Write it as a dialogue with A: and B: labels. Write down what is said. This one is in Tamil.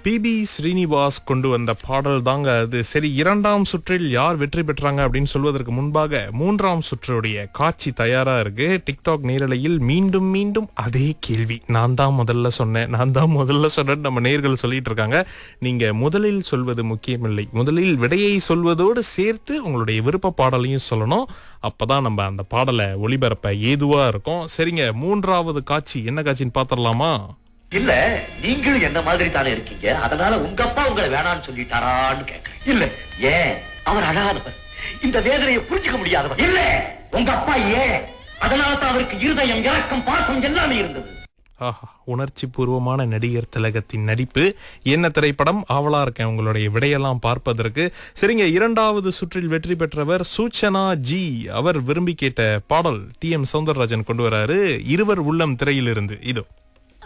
A: பிபி ஸ்ரீனிவாஸ் கொண்டு வந்த பாடல் தாங்க அது சரி இரண்டாம் சுற்றில் யார் வெற்றி பெற்றாங்க அப்படின்னு சொல்வதற்கு முன்பாக மூன்றாம் சுற்றுடைய காட்சி தயாரா இருக்கு டிக்டாக் நேரலையில் மீண்டும் மீண்டும் அதே கேள்வி நான் தான் முதல்ல சொன்னேன் நான் தான் முதல்ல சொன்னேன் நம்ம நேர்கள் சொல்லிட்டு இருக்காங்க நீங்க முதலில் சொல்வது முக்கியமில்லை முதலில் விடையை சொல்வதோடு சேர்த்து உங்களுடைய விருப்ப பாடலையும் சொல்லணும் அப்பதான் நம்ம அந்த பாடலை ஒளிபரப்ப ஏதுவா இருக்கும் சரிங்க மூன்றாவது காட்சி என்ன காட்சின்னு பாத்திரலாமா
B: இல்ல நீங்களும் என்ன மாதிரி தானே இருக்கீங்க அதனால உங்க அப்பா உங்களை வேணாம்னு சொல்லிட்டாரான்னு கேக்குறேன் இல்ல ஏன் அவர் அழாதவர் இந்த வேதனையை புரிஞ்சுக்க முடியாதவர் இல்ல உங்க அப்பா ஏன் அதனால தான் அவருக்கு இருதயம் இறக்கம் பாசம் எல்லாமே இருந்தது
A: ஆஹா உணர்ச்சி பூர்வமான நடிகர் திலகத்தின் நடிப்பு என்ன திரைப்படம் ஆவலா இருக்கேன் உங்களுடைய விடையெல்லாம் பார்ப்பதற்கு சரிங்க இரண்டாவது சுற்றில் வெற்றி பெற்றவர் சூச்சனா ஜி அவர் விரும்பி கேட்ட பாடல் டி எம் சௌந்தரராஜன் கொண்டு வராரு இருவர் உள்ளம் திரையிலிருந்து இதோ